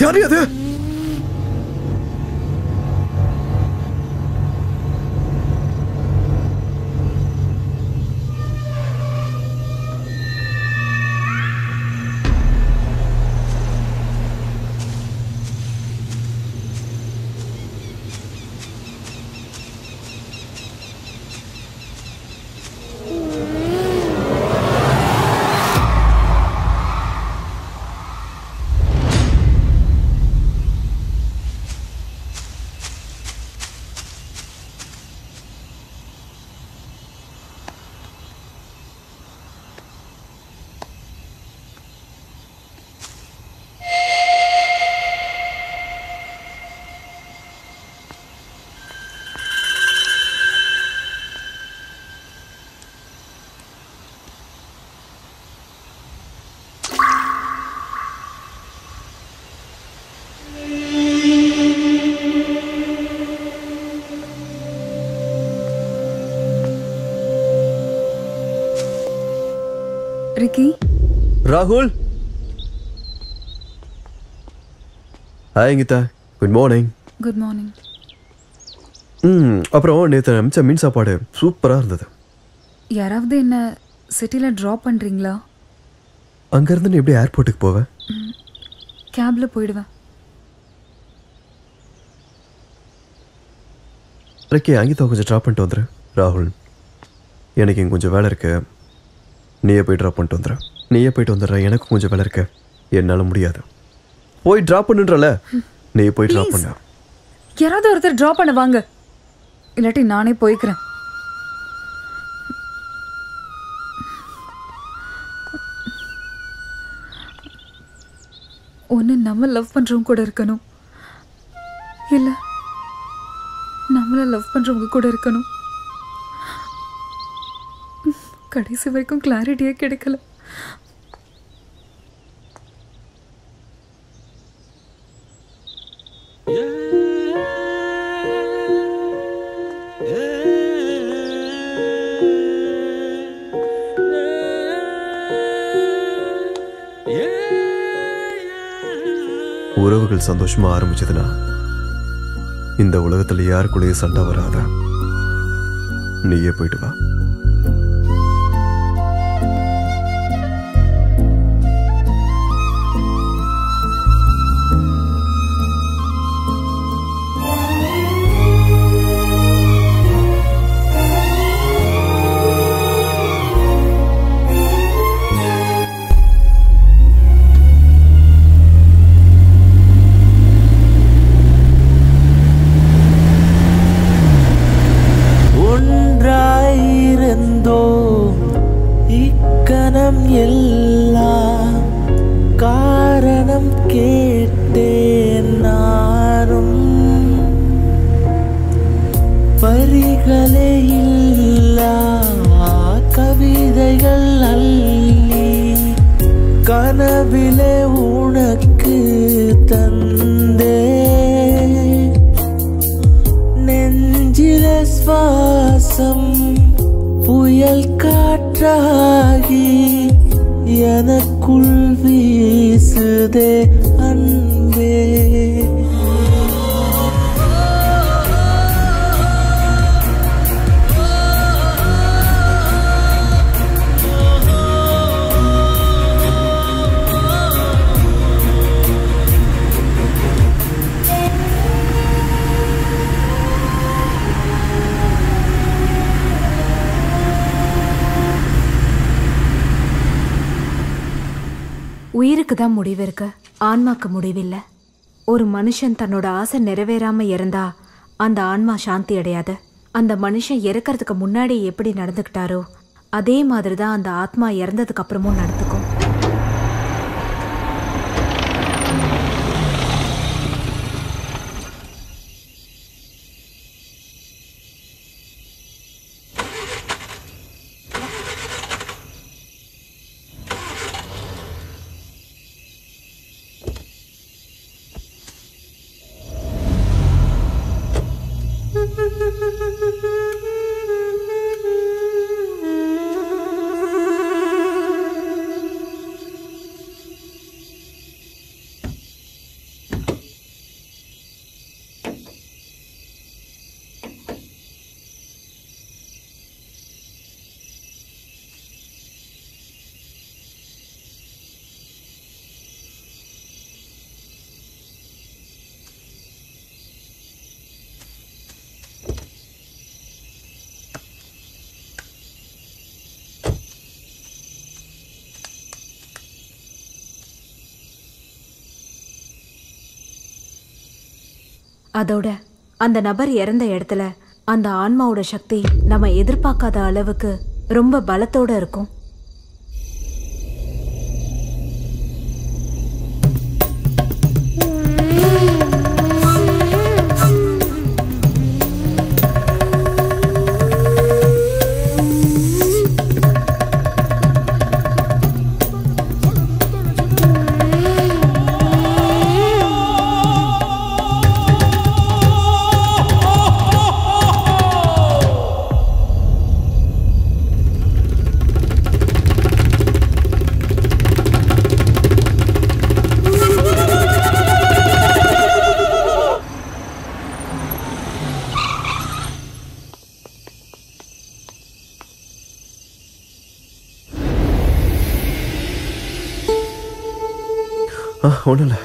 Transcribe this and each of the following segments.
யாரு அது ரிக்கி ராகுல் hi Geetha good morning good morning ம் அப்புறம் நேற்று அமிச்ச மீன் சாப்பாடு சூப்பராக இருந்தது யாராவது என்ன சிட்டியில் ட்ராப் பண்ணுறீங்களா அங்கேருந்து நீ எப்படி ஏர்போர்ட்டுக்கு போவேன் கேபில் போயிடுவேன் ரிக்கி அங்கிதா கொஞ்சம் ட்ராப் பண்ணிட்டு வந்துரு ராகுல் எனக்கு இங்கே கொஞ்சம் வேலை இருக்கு நீயே போய் ட்ராப் பண்ணிட்டு வந்துடு நீயே போயிட்டு வந்துடுற எனக்கும் கொஞ்சம் வேலை இருக்கு என்னால் முடியாது போய் ட்ராப் பண்ணுன்றல நீ போய் ட்ராப் Please. பண்ண யாராவது ஒருத்தர் ட்ராப் பண்ண வாங்க இல்லாட்டி நானே போய்க்கிறேன் ஒன்று நம்ம லவ் பண்ணுறவங்க கூட இருக்கணும் இல்லை நம்மளை லவ் பண்ணுறவங்க கூட இருக்கணும் கடைசி வரைக்கும் கிளாரிட்டியே கிடைக்கல உறவுகள் சந்தோஷமா ஆரம்பிச்சதுன்னா இந்த உலகத்துல யாருக்குள்ளேயும் சண்டை வராத நீயே போயிட்டு வா ஒன்றாயிருந்தோம் இக்கணம் எல்லாம் காரணம் கேட்டேன் நானும் வரிகளே இல்லா கவிதைகள் அள்ளி கனவிலே உனக்கு தந்தே நெஞ்சில சுவாசம் புயல் காற்றாகி எனக்குள் வீசுதே அன்பே உயிருக்கு தான் முடிவு இருக்கு ஆன்மாக்கு முடிவில்லை ஒரு மனுஷன் தன்னோட ஆசை நிறைவேறாம இறந்தா அந்த ஆன்மா சாந்தி அடையாது அந்த மனுஷன் இறக்கறதுக்கு முன்னாடி எப்படி நடந்துக்கிட்டாரோ அதே மாதிரி தான் அந்த ஆத்மா இறந்ததுக்கு அப்புறமும் நடந்துக்கும் அதோட அந்த நபர் இறந்த இடத்துல அந்த ஆன்மாவோட சக்தி நம்ம எதிர்பார்க்காத அளவுக்கு ரொம்ப பலத்தோட இருக்கும் ஆ ஒன்றும் இல்லை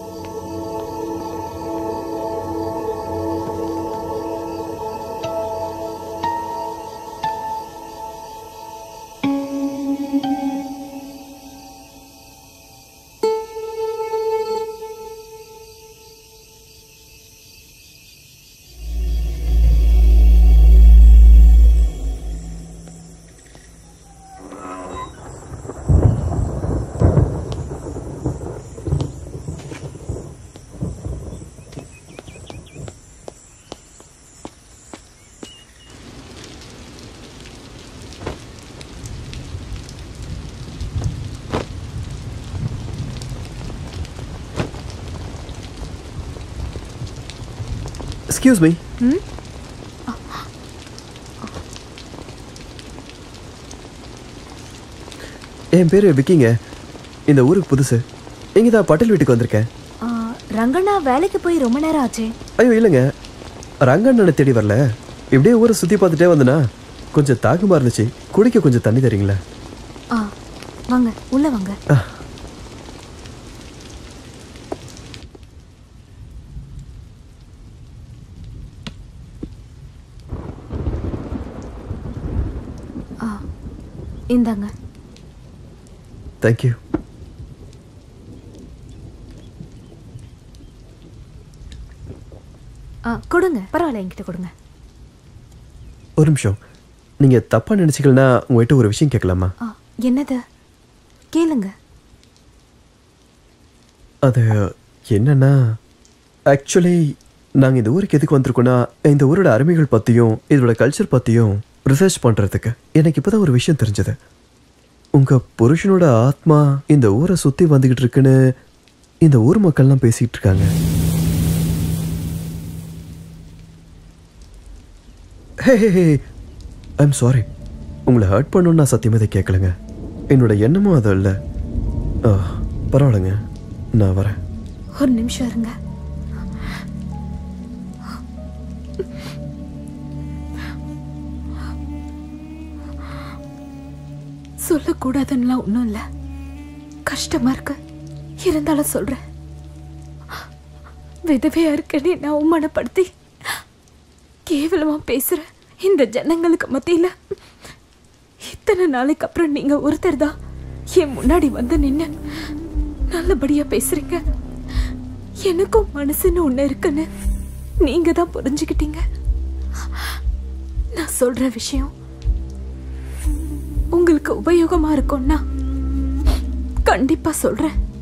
எக்ஸ்கியூஸ் மீ என் பேர் விக்கிங்க இந்த ஊருக்கு புதுசு இங்கே தான் பட்டேல் வீட்டுக்கு வந்திருக்கேன் ஆ, ரங்கண்ணா வேலைக்கு போய் ரொம்ப நேரம் ஆச்சே ஐயோ இல்லைங்க ரங்கண்ணனை தேடி வரல இப்படியே ஊரை சுற்றி பார்த்துட்டே வந்தனா கொஞ்சம் தாகமாக இருந்துச்சு குடிக்க கொஞ்சம் தண்ணி தரீங்களா ஆ வாங்க உள்ள வாங்க ஆ. இந்தாங்க தேங்க்யூ ஆ கொடுங்க பரவாயில்ல என்கிட்ட கொடுங்க ஒரு நிமிஷம் நீங்கள் தப்பாக நினச்சிக்கலனா உங்கள்கிட்ட ஒரு விஷயம் கேட்கலாமா ஆ என்னது கேளுங்க அது என்னன்னா ஆக்சுவலி நாங்கள் இந்த ஊருக்கு எதுக்கு வந்திருக்கோன்னா இந்த ஊரோட அருமைகள் பற்றியும் இதோட கல்ச்சர் பற்றியும் ரிசர்ச் பண்ணுறதுக்கு எனக்கு இப்போ தான் ஒரு விஷயம் தெரிஞ்சது உங்கள் புருஷனோட ஆத்மா இந்த ஊரை சுற்றி வந்துக்கிட்டு இருக்குன்னு இந்த ஊர் மக்கள்லாம் பேசிகிட்டு இருக்காங்க hey hey hey I'm sorry உங்களை ஹர்ட் பண்ணணும்னு நான் சத்தியமாக இதை கேட்கலங்க என்னோட எண்ணமும் அது இல்லை ஆ, பரவாயில்லைங்க நான் வரேன் ஒரு நிமிஷம் இருங்க சொல்லக்கூடாதுன்னுலாம் ஒன்றும் இல்லை கஷ்டமா இருக்கு இருந்தாலும் சொல்றேன் விதவையா இருக்கேன்னு நான் அவமானப்படுத்தி கேவலமா பேசுற இந்த ஜனங்களுக்கு மத்தியில இத்தனை நாளைக்கு அப்புறம் நீங்க ஒருத்தர் தான் என் முன்னாடி வந்து நின்னு நல்லபடியா பேசுறீங்க எனக்கும் மனசுன்னு ஒண்ணு இருக்குன்னு நீங்க தான் புரிஞ்சுக்கிட்டீங்க நான் சொல்ற விஷயம் உங்களுக்கு உபயோகமா இருக்கும்னா கண்டிப்பா சொல்றேன்